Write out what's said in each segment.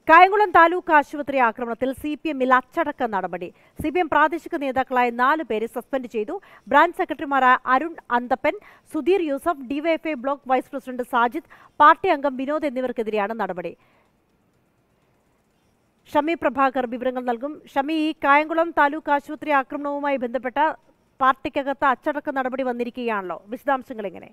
കായംകുളം താലൂക്ക് ആശുപത്രി ആക്രമണത്തിൽ C P എമ്മിൽ അച്ചടക്ക നടപടി സി പി എം പ്രാദേശിക നേതാക്കളായ നാല് പേരെ സസ്പെൻഡ് ചെയ്തു ബ്രാഞ്ച് സെക്രട്ടറിമാരായ Arun Anthappan Sudheer Yusuf DYFI block vice president Sajid party അംഗം വിനോദ് എന്നിവർക്കെതിരെയാണ് നടപടി ഷമി പ്രഭാകർ വിവരങ്ങൾ നൽകും ഷമി ഈ കായംകുളം താലൂക്ക് ആശുപത്രി ആക്രമണവുമായി ബന്ധപ്പെട്ട പാർട്ടിക്കകത്ത് അച്ചടക്ക നടപടി വന്നിരിക്കുകയാണല്ലോ വിശദാംശങ്ങൾ എങ്ങനെ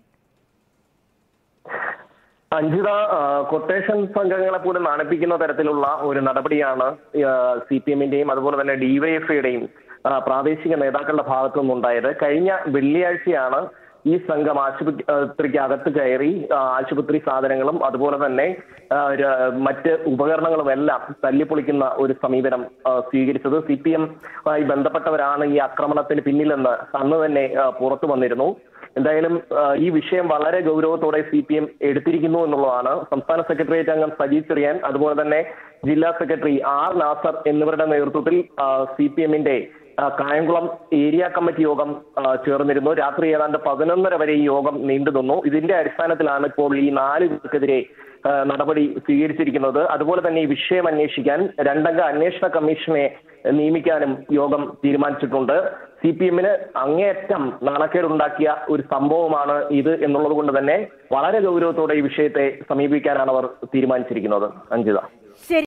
അഞ്ജിത ആ, കൊട്ടേഷൻ സംഘങ്ങളെ പോലും നാണിപ്പിക്കുന്ന തരത്തിലുള്ള ഒരു നടപടിയാണ് സി പി എമ്മിന്റെയും അതുപോലെ തന്നെ ഡിവൈഎഫ്ഐയുടെയും പ്രാദേശിക നേതാക്കളുടെ ഭാഗത്തു നിന്നുണ്ടായത് കഴിഞ്ഞ വെള്ളിയാഴ്ചയാണ് ഈ സംഘം ആശുപത്രിക്ക് അകത്ത് കയറി ആ, ആശുപത്രി സാധനങ്ങളും അതുപോലെ തന്നെ ആ, ര- മറ്റ് ഉപകരണങ്ങളും എല്ലാം തല്ലിപ്പൊളിക്കുന്ന ഒരു സമീപനം ആ, സ്വീകരിച്ചത് സി പി എം ആയി ബന്ധപ്പെട്ടവരാണ് ഈ ആക്രമണത്തിന് പിന്നിലെന്ന് അന്ന് തന്നെ ആ, പുറത്തു വന്നിരുന്നു എന്തായാലും ആ, ഈ വിഷയം വളരെ ഗൗരവത്തോടെ സി പി എം എടുത്തിരിക്കുന്നു എന്നുള്ളതാണ് സംസ്ഥാന സെക്രട്ടേറിയറ്റ് അംഗം സജി ചെറിയാൻ അതുപോലെ തന്നെ ജില്ലാ സെക്രട്ടറി ആർ നാസർ എന്നിവരുടെ നേതൃത്വത്തിൽ സി പി എമ്മിന്റെ കായംകുളം ഏരിയ കമ്മിറ്റി യോഗം ആ, ചേർന്നിരുന്നു രാത്രി ഏതാണ്ട് പതിനൊന്നര വരെ ഈ യോഗം നീണ്ടു നിന്നു ഇതിന്റെ അടിസ്ഥാനത്തിലാണ് ഇപ്പോൾ ഈ നാല് പേർക്കെതിരെ ആ, നടപടി സ്വീകരിച്ചിരിക്കുന്നത് അതുപോലെ തന്നെ ഈ വിഷയം അന്വേഷിക്കാൻ രണ്ടംഗ അന്വേഷണ കമ്മീഷനെ നിയമിക്കാനും യോഗം തീരുമാനിച്ചിട്ടുണ്ട് സി പി എമ്മിന് അങ്ങേയറ്റം നാണക്കേടുണ്ടാക്കിയ ഒരു സംഭവമാണ് ഇത് എന്നുള്ളത് കൊണ്ട് തന്നെ വളരെ ഗൗരവത്തോടെ ഈ വിഷയത്തെ സമീപിക്കാനാണ് അവർ തീരുമാനിച്ചിരിക്കുന്നത് അഞ്ജിത ശരി